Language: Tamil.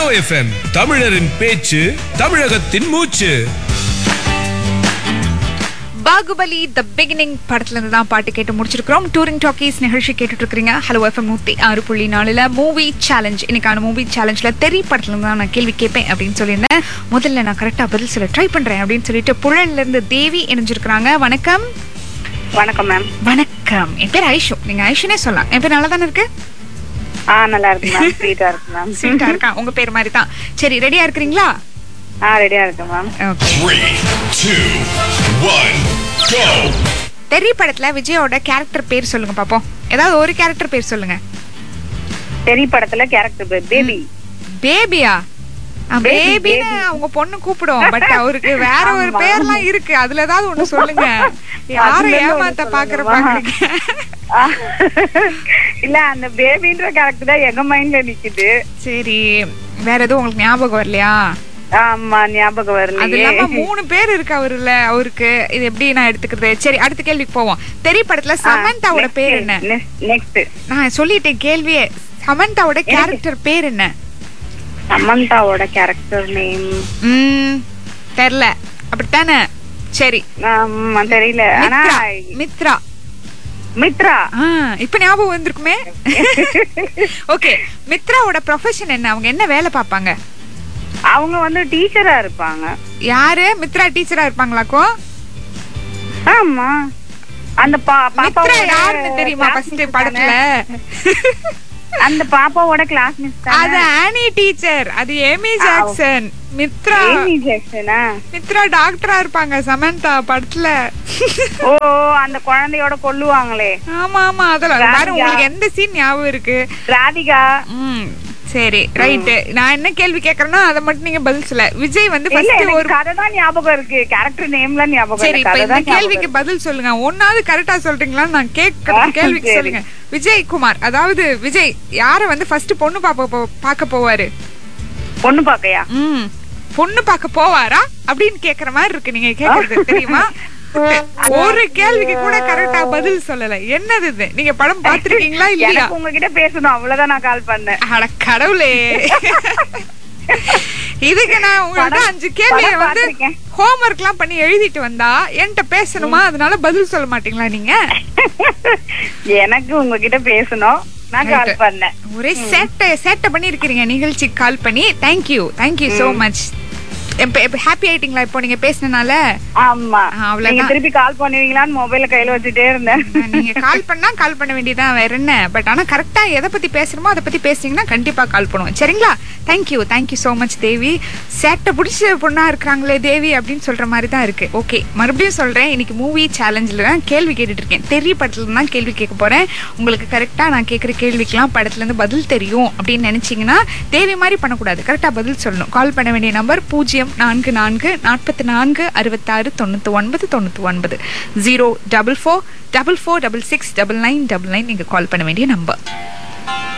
எஃப்எம் தமிழரின் பேச்சு தமிழகத்தின் மூச்சு பாகுபலி த பிகினிங் படத்துல இருந்து தான் பாட்டு கேட்டு முடிச்சிருக்கிறோம் டூரிங் டாக்கீஸ் நிகழ்ச்சி கேட்டுட்டு இருக்கீங்க ஹலோ எஃப்எம் நூத்தி ஆறு புள்ளி நாலுல மூவி சேலஞ்ச் இன்னைக்கான மூவி சேலஞ்ச்ல தெரி படத்துல இருந்து தான் நான் கேள்வி கேட்பேன் அப்படின்னு சொல்லியிருந்தேன் முதல்ல நான் கரெக்டா பதில் சொல்ல ட்ரை பண்றேன் அப்படின்னு சொல்லிட்டு புழல்ல இருந்து தேவி இணைஞ்சிருக்கிறாங்க வணக்கம் வணக்கம் மேம் வணக்கம் என் பேர் ஐஷு நீங்க ஐஷுனே சொல்லலாம் என் பேர் நல்லா தானே இருக்கு ஆ நல்லா இருக்கு மேம் ஸ்வீட்டா இருக்கு மேம் ஸ்வீட்டா இருக்கா உங்க பேர் மாதிரி தான் சரி ரெடியா இருக்கிறீங்களா ஆ ரெடியா இருக்கு ma'am okay Three, two, one, go! தெரி படத்துல விஜயோட கேரக்டர் பேர் சொல்லுங்க பாப்போம் ஏதாவது ஒரு கேரக்டர் பேர் சொல்லுங்க தெரி படத்துல கேரக்டர் பேர் பேபி பேபியா Baby, பேபின்னு baby. அவங்க பொண்ணு கூப்பிடுவோம் பட் அவருக்கு வேற ஒரு ஆமா. பேர்லாம் இருக்கு அதுல ஏதாவது ஒண்ணு சொல்லுங்க யாரும் அதுல இருந்து ஏமாத்த ஒண்ணு பாக்குற சொல்லணுமா? பாக்குறீங்க இல்ல அந்த பேபின்ற கேரக்டர் தான் எங்க மைண்ட்ல நிக்குது சரி வேற எதுவும் உங்களுக்கு ஞாபகம் வரலையா ஆமா ஞாபகம் அது வரலையே இல்லாம மூணு பேர் இருக்கு அவருல அவருக்கு இது எப்படி நான் எடுத்துக்கிறது சரி அடுத்த கேள்விக்கு போவோம் தெரி படத்துல சமந்தாவோட பேர் என்ன நெக்ஸ்ட் நான் சொல்லிட்டேன் கேள்வியே சமந்தாவோட கேரக்டர் பேர் என்ன சமந்தாவோட கேரக்டர் நேம் ம் தெரியல அப்படித்தானே சரி ஆமா தெரியல ஆனா மித்ரா மித்ரா மித்ரா ஆ, இப்ப ஞாபகம் வந்திருக்குமே ஓகே மித்ராவோட ப்ரொஃபஷன் என்ன அவங்க என்ன வேலை பார்ப்பாங்க அவங்க வந்து டீச்சரா இருப்பாங்க யாரு மித்ரா டீச்சரா இருப்பாங்களாக்கோ ஆமா அந்த பா மித்ரா பாப்பாவோட யாருன்னு தெரியுமா class ஃபர்ஸ்ட் miss படத்துல தானே? அந்த பாப்பாவோட கிளாஸ் மிஸ் அது ஆனி டீச்சர் அது ஏமி ஜாக்சன் மித்ரா ஏமி ஜாக்சனா மித்ரா டாக்டரா இருப்பாங்க சமந்தா படத்துல ஓ அந்த குழந்தையோட கொல்லுவாங்களே ஆமா ஆமா அதெல்லாம் பாரு ராதிகா. உங்களுக்கு எந்த சீன் ஞாபகம் இருக்கு ராதிகா ம் சரி ரைட்டு நான் என்ன கேள்வி கேக்குறேன்னா அதை மட்டும் நீங்க பதில் சொல்ல விஜய் வந்து இல்ல ஃபர்ஸ்ட் எனக்கு ஒரு கதை தான் ஞாபகம் இருக்கு கேரக்டர் நேம்ல ஞாபகம் சரி இல்ல இப்ப கதை இந்த தான் ஞாபகம் கேள்விக்கு இருக்கு. பதில் சொல்லுங்க ஒன்னாவது கரெக்டா சொல்றீங்களா நான் கேட்கற ஆ, கேள்விக்கு சரி. சொல்லுங்க விஜய் குமார் அதாவது விஜய் யார வந்து ஃபர்ஸ்ட் பொண்ணு பாப்ப போ- பார்க்க போவாரு பொண்ணு பாக்கையா ம் பொண்ணு பார்க்க போவாரா அப்படின்னு கேக்குற மாதிரி இருக்கு நீங்க கேக்குறது தெரியுமா ஒரு கேள்விக்கு கூட கரெக்டா பதில் சொல்லல என்னது இது நீங்க படம் பாத்திருக்கீங்களா இல்லையா எனக்கு உங்ககிட்ட பேசணும் அவ்வளவுதான் நான் கால் பண்ணேன் அட கடவுளே இதுக்கு நான் உங்கள்ட்ட படம்- அஞ்சு கேள்விய படம் வந்து பார்த்திருக்கேன். ஹோம்ஒர்க் எல்லாம் பண்ணி எழுதிட்டு வந்தா என்கிட்ட பேசணுமா அதனால பதில் சொல்ல மாட்டீங்களா நீங்க எனக்கு உங்ககிட்ட பேசணும் நான் கால் Right. பண்ணேன் ஒரே சேட்டை சேட்டை பண்ணி இருக்கிறீங்க நிகழ்ச்சிக்கு கால் பண்ணி thank you thank you so much happy ஆயிட்டீங்களா இப்போ நீங்க பேசினால ஆமா ஆ, அவ்வளவுதான். நீங்க திருப்பி கால் பண்ணுவீங்களான்னு மொபைல கையில வச்சுட்டே இருந்தேன் நீங்க கால் பண்ணா கால் பண்ண வேண்டியதான் வேற என்ன பட் ஆனா கரெக்டா எதை பத்தி பேசுறோமோ அதை பத்தி பேசுனீங்கன்னா கண்டிப்பா கால் பண்ணுவோம் சரிங்களா thank you thank you so much Devi சேட்டை பிடிச்ச பொண்ணா இருக்கிறாங்களே தேவி அப்படின்னு சொல்ற மாதிரி தான் இருக்கு ஓகே மறுபடியும் சொல்றேன் இன்னைக்கு மூவி சேலஞ்சில் தான் கேள்வி கேட்டுட்டு இருக்கேன் தெரிய படத்துல தான் கேள்வி கேட்க போறேன் உங்களுக்கு கரெக்டா நான் கேட்குற கேள்விக்கெல்லாம் படத்துல இருந்து பதில் தெரியும் அப்படின்னு நினைச்சீங்கன்னா தேவி மாதிரி பண்ணக்கூடாது கரெக்டா பதில் சொல்லணும் கால் பண்ண வேண்டிய நம்பர் பூஜ்ஜியம் நான்கு நான்கு நாற்பத்தி நான்கு அறுபத்தாறு தொண்ணூற்றி ஒன்பது தொண்ணூற்றி ஒன்பது zero double four double four double six double nine double nine நீங்கள் கால் பண்ண வேண்டிய நம்பர்